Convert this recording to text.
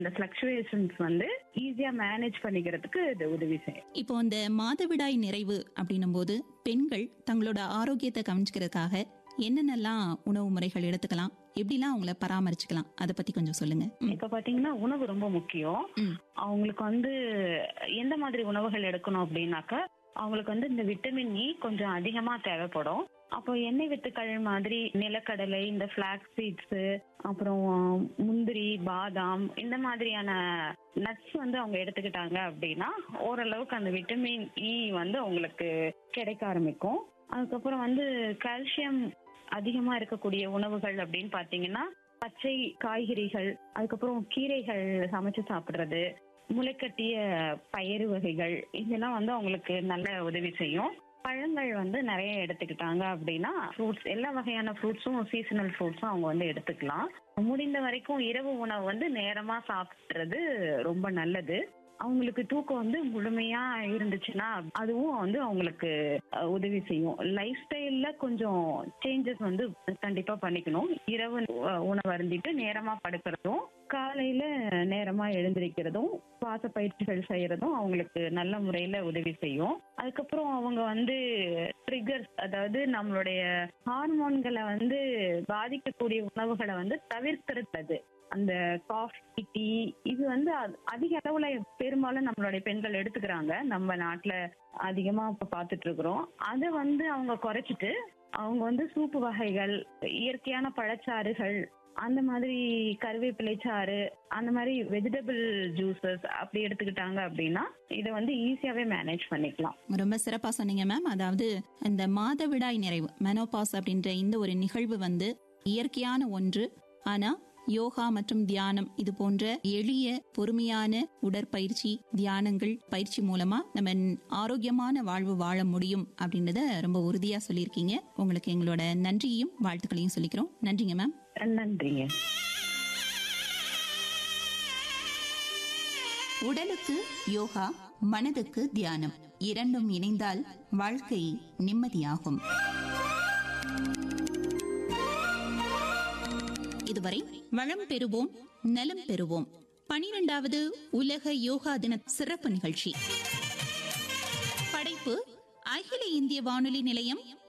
இந்த பிளக்சுவேஷன்ஸ் வந்து ஈஸியா மேனேஜ் பண்ணிக்கிறதுக்கு இது உதவி செய்யும் இப்போ இந்த மாதவிடாய் நிறைவு அப்படின்னும் போது பெண்கள் தங்களோட ஆரோக்கியத்தை கவனிச்சுக்கிறதுக்காக என்னென்னலாம் உணவு முறைகள் எடுத்துக்கலாம் எப்படிலாம் அவங்கள பராமரிச்சுக்கலாம் அதை பத்தி கொஞ்சம் சொல்லுங்க ம், இப்ப பாத்தீங்கன்னா உணவு ரொம்ப முக்கியம் ம். அவங்களுக்கு வந்து எந்த மாதிரி உணவுகள் எடுக்கணும் அப்படின்னாக்கா அவங்களுக்கு வந்து இந்த விட்டமின் இ கொஞ்சம் அதிகமா தேவைப்படும் அப்போ எண்ணெய் வித்துக்கள் மாதிரி நிலக்கடலை இந்த பிளாக் சீட்ஸ் அப்புறம் முந்திரி பாதாம் இந்த மாதிரியான நட்ஸ் வந்து அவங்க எடுத்துக்கிட்டாங்க அப்படின்னா ஓரளவுக்கு அந்த விட்டமின் இ வந்து அவங்களுக்கு கிடைக்க ஆரம்பிக்கும் அதுக்கப்புறம் வந்து கால்சியம் அதிகமா இருக்கக்கூடிய உணவுகள் அப்படின்னு பாத்தீங்கன்னா பச்சை காய்கறிகள் அதுக்கப்புறம் கீரைகள் சமைச்சு சாப்பிடுறது முளைக்கட்டிய பயிறு வகைகள் இதெல்லாம் வந்து அவங்களுக்கு நல்ல உதவி செய்யும் பழங்கள் வந்து நிறைய எடுத்துக்கிட்டாங்க அப்படின்னா ஃப்ரூட்ஸ் எல்லா வகையான ஃப்ரூட்ஸும் சீசனல் ஃப்ரூட்ஸும் அவங்க வந்து எடுத்துக்கலாம் முடிந்த வரைக்கும் இரவு உணவு வந்து நேரமா சாப்பிடுறது ரொம்ப நல்லது அவங்களுக்கு தூக்கம் வந்து முழுமையா இருந்துச்சுன்னா அதுவும் வந்து அவங்களுக்கு அஹ், உதவி செய்யும் லைஃப் ஸ்டைல்ல கொஞ்சம் சேஞ்சஸ் வந்து கண்டிப்பா பண்ணிக்கணும் இரவு அஹ், உணவு அருந்திட்டு நேரமா படுக்கிறதும் காலையில நேரமா எழுந்திருக்கிறதும் சுவாச பயிற்சிகள் செய்யறதும் அவங்களுக்கு நல்ல முறையில உதவி செய்யும் அதுக்கப்புறம் அவங்க வந்து ட்ரிகர்ஸ் அதாவது நம்மளுடைய ஹார்மோன்களை வந்து பாதிக்கக்கூடிய உணவுகளை வந்து தவிர்க்கிறது அந்த காஃபி டீ இது வந்து அ- அதிக அளவுல பெரும்பாலும் நம்மளுடைய பெண்கள் எடுத்துக்கிறாங்க நம்ம நாட்டுல அதிகமா இப்ப பாத்துட்டு இருக்கிறோம் அதை வந்து அவங்க குறைச்சிட்டு அவங்க வந்து சூப்பு வகைகள் இயற்கையான பழச்சாறுகள் அந்த மாதிரி கருவேப்பிலை சாறு அந்த மாதிரி வெஜிடபிள் ஜூசஸ் அப்படி எடுத்துக்கிட்டாங்க அப்படின்னா இதை வந்து ஈஸியாவே மேனேஜ் பண்ணிக்கலாம் ரொம்ப சிறப்பா சொன்னீங்க மேம் அதாவது இந்த மாதவிடாய் நிறைவு மெனோபாஸ் அப்படின்ற இந்த ஒரு நிகழ்வு வந்து இயற்கையான ஒன்று ஆனா யோகா மற்றும் தியானம் இது போன்ற எளிய பொறுமையான உடற்பயிற்சி தியானங்கள் பயிற்சி மூலமா நம்ம ஆரோக்கியமான வாழ்வு வாழ முடியும் அப்படின்றத ரொம்ப உறுதியா சொல்லியிருக்கீங்க உங்களுக்கு எங்களோட நன்றியையும் வாழ்த்துக்களையும் சொல்லிக்கிறோம் நன்றிங்க மேம் நன்றிங்க உடலுக்கு யோகா மனதுக்கு தியானம் இரண்டும் இணைந்தால் வாழ்க்கை நிம்மதியாகும் இதுவரை வளம் பெறுவோம் நலம் பெறுவோம் பனிரெண்டாவது உலக யோகா தின சிறப்பு நிகழ்ச்சி படைப்பு அகில இந்திய வானொலி நிலையம்